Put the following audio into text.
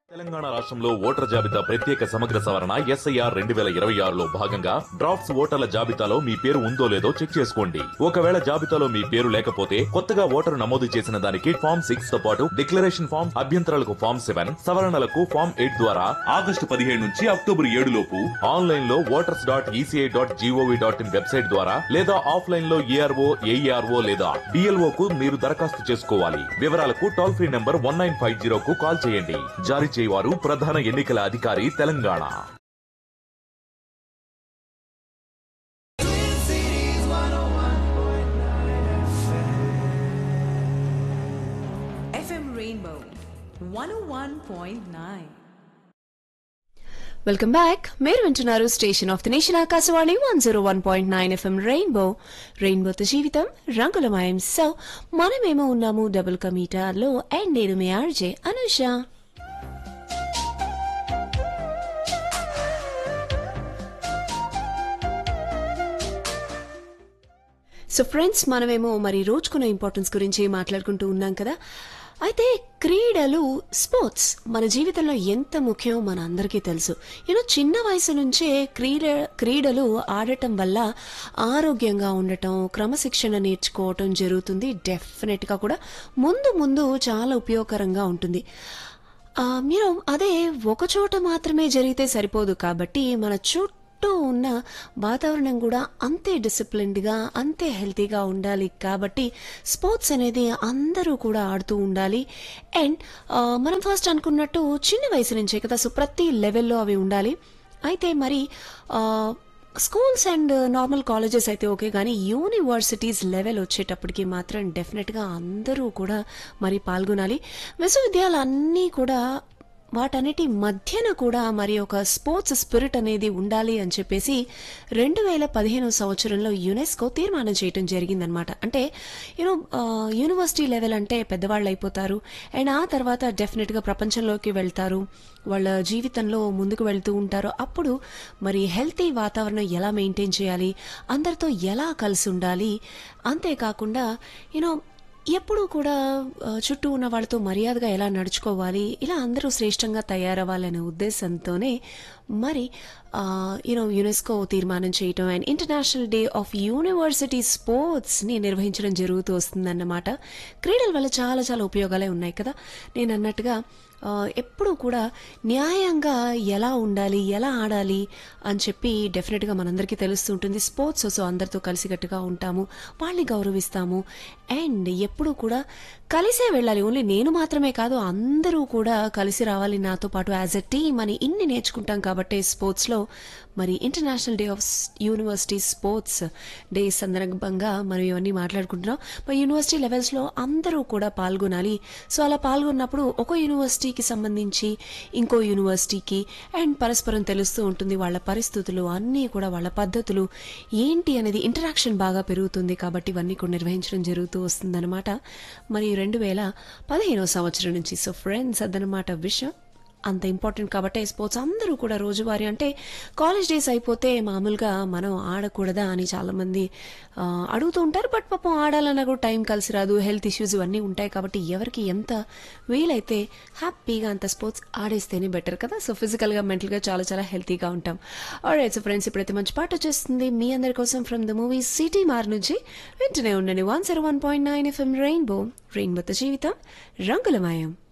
తెలంగాణ రాష్ట్రంలో ఓటర్ జాబితా ప్రత్యేక సమగ్ర సవరణ ఎస్ఐఆర్ రెండు వేల ఇరవై ఆరులో భాగంగా డ్రాఫ్ట్స్ ఓటర్ల జాబితాలో మీ పేరు ఉందో లేదో చెక్ చేసుకోండి ఒకవేళ జాబితాలో మీ పేరు లేకపోతే కొత్తగా ఓటరు నమోదు చేసిన దానికి ఫామ్ సిక్స్ తో పాటు డిక్లరేషన్ ఫామ్ అభ్యంతరాలకు ఫామ్ సెవెన్ సవరణలకు ఫామ్ ఎయిట్ ద్వారా ఆగస్టు పదిహేడు నుంచి అక్టోబర్ ఏడు లోపు ఆన్లైన్ లో voters dot ECI dot gov dot in website ద్వారా లేదా ఆఫ్లైన్ లో ఏఆర్ఓ ఏఈఆర్ఓ లేదా డిఎల్ఓ కు మీరు దరఖాస్తు చేసుకోవాలి వివరాలకు toll free number one nine five zero కు కాల్ చేయండి జారీ చేయవారు ప్రధాన ఎన్నికల అధికారి Telangana FM Rainbow 101.9. Welcome back మీరు వింటున్నారు station of the nation Akashvani one zero one point nine FM Rainbow రెయిన్బోతో జీవితం రంగులమయం సో మనమేమో ఉన్నాము డబుల్ కమీటాలో అండ్ నేను మీ ఆర్జే అనుష సో ఫ్రెండ్స్ మనమేమో మరి రోజుకున్న ఇంపార్టెన్స్ గురించి మాట్లాడుకుంటూ ఉన్నాం కదా అయితే క్రీడలు స్పోర్ట్స్ మన జీవితంలో ఎంత ముఖ్యమో మన అందరికీ తెలుసు యూనో చిన్న వయసు నుంచే క్రీడ క్రీడలు ఆడటం వల్ల ఆరోగ్యంగా ఉండటం క్రమశిక్షణ నేర్చుకోవటం జరుగుతుంది డెఫినెట్గా కూడా ముందు ముందు చాలా ఉపయోగకరంగా ఉంటుంది ఆ, మీరు అదే ఒక చోట మాత్రమే జరిగితే సరిపోదు కాబట్టి మన చుట్టూ ఉన్న వాతావరణం కూడా అంతే డిసిప్లిన్డ్గా అంతే హెల్తీగా ఉండాలి కాబట్టి స్పోర్ట్స్ అనేది అందరూ కూడా ఆడుతూ ఉండాలి అండ్ మనం ఫస్ట్ అనుకున్నట్టు చిన్న వయసు నుంచే కదా సో ప్రతి లెవెల్లో అవి ఉండాలి అయితే మరి ఆ, స్కూల్స్ అండ్ నార్మల్ కాలేజెస్ అయితే ఓకే కానీ యూనివర్సిటీస్ లెవెల్ వచ్చేటప్పటికి మాత్రం డెఫినెట్గా అందరూ కూడా మరి పాల్గొనాలి విశ్వవిద్యాలయాలు అన్నీ కూడా వాటన్నిటి మధ్యన కూడా మరి ఒక స్పోర్ట్స్ స్పిరిట్ అనేది ఉండాలి అని చెప్పేసి రెండు వేల పదిహేను సంవత్సరంలో యునెస్కో తీర్మానం చేయడం జరిగిందనమాట అంటే యూనో యూనివర్సిటీ లెవెల్ అంటే పెద్దవాళ్ళు అయిపోతారు అండ్ ఆ తర్వాత డెఫినెట్గా ప్రపంచంలోకి వెళ్తారు వాళ్ళ జీవితంలో ముందుకు వెళ్తూ ఉంటారు అప్పుడు మరి హెల్తీ వాతావరణం ఎలా మెయింటైన్ చేయాలి అందరితో ఎలా కలిసి ఉండాలి అంతేకాకుండా యూనో ఎప్పుడూ కూడా ఆ, చుట్టూ ఉన్న వాళ్ళతో మర్యాదగా ఎలా నడుచుకోవాలి ఇలా అందరూ శ్రేష్టంగా తయారవ్వాలనే ఉద్దేశంతోనే మరి యూనో యునెస్కో తీర్మానం చేయటం and international day of university స్పోర్ట్స్ని నిర్వహించడం జరుగుతూ వస్తుందన్నమాట క్రీడల వల్ల చాలా చాలా ఉపయోగాలే ఉన్నాయి కదా నేను అన్నట్టుగా ఆ, ఎప్పుడూ కూడా న్యాయంగా ఎలా ఉండాలి ఎలా ఆడాలి అని చెప్పి డెఫినెట్గా మనందరికీ తెలుస్తుంటుంది స్పోర్ట్స్ సో అందరితో కలిసికట్టుగా ఉంటాము వాళ్ళని గౌరవిస్తాము అండ్ ఎప్పుడూ కూడా కలిసే వెళ్ళాలి ఓన్లీ నేను మాత్రమే కాదు అందరూ కూడా కలిసి రావాలి నాతో పాటు యాజ్ ఎ టీమ్ అని ఇన్ని నేర్చుకుంటాం కాబట్టి స్పోర్ట్స్లో మరి international day of university sports day సందర్భంగా మనం ఇవన్నీ మాట్లాడుకుంటున్నాం మరి యూనివర్సిటీ లెవెల్స్లో అందరూ కూడా పాల్గొనాలి సో అలా పాల్గొన్నప్పుడు ఒక యూనివర్సిటీకి సంబంధించి ఇంకో యూనివర్సిటీకి అండ్ పరస్పరం తెలుస్తూ ఉంటుంది వాళ్ళ పరిస్థితులు అన్నీ కూడా వాళ్ళ పద్ధతులు ఏంటి అనేది ఇంటరాక్షన్ బాగా పెరుగుతుంది కాబట్టి ఇవన్నీ కూడా నిర్వహించడం జరుగుతూ వస్తుందన్నమాట మరి రెండు వేల పదిహేనవ సంవత్సరం నుంచి సో ఫ్రెండ్స్ అదనమాట విషయం అంత ఇంపార్టెంట్ కాబట్టి స్పోర్ట్స్ అందరూ కూడా రోజువారీ అంటే కాలేజ్ డేస్ అయిపోతే మామూలుగా మనం ఆడకూడదా అని చాలామంది ఆ, అడుగుతూ ఉంటారు బట్ పాపం ఆడాలన్నా కూడా టైం కలిసి రాదు హెల్త్ ఇష్యూస్ ఇవన్నీ ఉంటాయి కాబట్టి ఎవరికి ఎంత వీలైతే హ్యాపీగా అంత స్పోర్ట్స్ ఆడేస్తేనే బెటర్ కదా సో ఫిజికల్గా మెంటల్గా చాలా చాలా హెల్తీగా ఉంటాం ఆల్రైట్ సో ఫ్రెండ్స్ ఇప్పుడైతే మంచి పాట వచ్చేస్తుంది మీ అందరి కోసం ఫ్రమ్ ద మూవీ సిటీ మార్ నుంచి వింటూనే ఉండండి one zero one point nine FM Rainbow రెయిన్బోతో జీవితం రంగులమయం